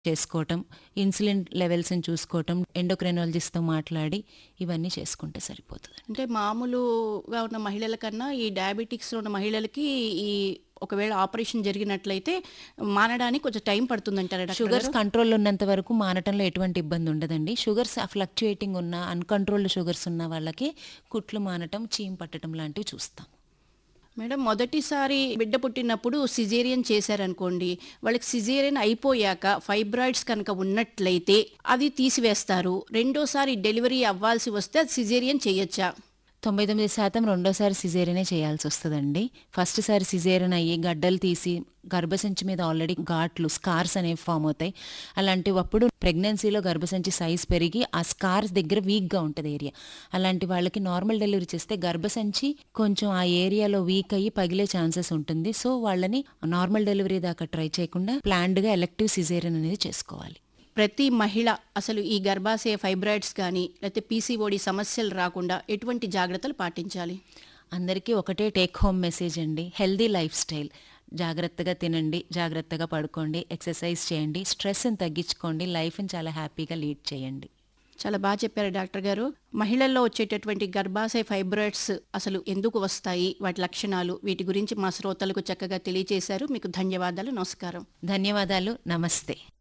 చేసుకోవటం ఇన్సులిన్ లెవెల్స్ని చూసుకోవటం ఎండోక్రైనాలజిస్ట్తో మాట్లాడి ఇవన్నీ చేసుకుంటే సరిపోతుంది అంటే మామూలుగా ఉన్న మహిళల కన్నా ఈ డయాబెటిక్స్లో ఉన్న మహిళలకి ఈ ఒకవేళ ఆపరేషన్ జరిగినట్లయితే మానడానికి కొంచెం టైం పడుతుందంటారా డాక్టర్ షుగర్స్ గారు? కంట్రోల్ ఉన్నంత వరకు మానటంలో ఎటువంటి ఇబ్బంది ఉండదండి షుగర్స్ ఫ్లక్చుయేటింగ్ ఉన్న అన్కంట్రోల్డ్ షుగర్స్ ఉన్న వాళ్ళకి కుట్లు మానటం చీమ్ పట్టడం లాంటివి చూస్తాం మేడం మొదటిసారి బిడ్డ పుట్టినప్పుడు సిజేరియన్ చేశారనుకోండి వాళ్ళకి సిజేరియన్ అయిపోయాక ఫైబ్రాయిడ్స్ కనుక ఉన్నట్లయితే అది తీసివేస్తారు రెండోసారి డెలివరీ అవ్వాల్సి వస్తే అది సిజేరియన్ చేయొచ్చా తొంభై తొమ్మిది శాతం రెండోసారి సిజేరియనే చేయాల్సి వస్తుందండి ఫస్ట్ సారి సిజేరియన్ అయ్యి గడ్డలు తీసి గర్భసంచి మీద ఆల్రెడీ ఘాట్లు స్కార్స్ అనేవి ఫామ్ అవుతాయి అలాంటివప్పుడు ప్రెగ్నెన్సీలో గర్భసంచి సైజ్ పెరిగి ఆ స్కార్స్ దగ్గర వీక్గా ఉంటుంది ఏరియా అలాంటి వాళ్ళకి నార్మల్ డెలివరీ చేస్తే గర్భసంచి కొంచెం ఆ ఏరియాలో వీక్ అయ్యి పగిలే ఛాన్సెస్ ఉంటుంది సో వాళ్ళని నార్మల్ డెలివరీ దాకా ట్రై చేయకుండా ప్లాన్డ్గా ఎలక్టివ్ సిజేరియన్ అనేది చేసుకోవాలి ప్రతి మహిళ అసలు ఈ గర్భాశయ ఫైబ్రాయిడ్స్ కానీ లేకపోతే పీసీఓడి సమస్యలు రాకుండా ఎటువంటి జాగ్రత్తలు పాటించాలి అందరికీ ఒకటే టేక్ హోమ్ మెసేజ్ అండి హెల్దీ లైఫ్ స్టైల్ జాగ్రత్తగా తినండి జాగ్రత్తగా పడుకోండి ఎక్సర్సైజ్ చేయండి స్ట్రెస్ని తగ్గించుకోండి లైఫ్ని చాలా హ్యాపీగా లీడ్ చేయండి చాలా బాగా చెప్పారు డాక్టర్ గారు మహిళల్లో వచ్చేటటువంటి గర్భాశయ ఫైబ్రాయిడ్స్ అసలు ఎందుకు వస్తాయి వాటి లక్షణాలు వీటి గురించి మా శ్రోతలకు చక్కగా తెలియజేశారు మీకు ధన్యవాదాలు నమస్కారం ధన్యవాదాలు నమస్తే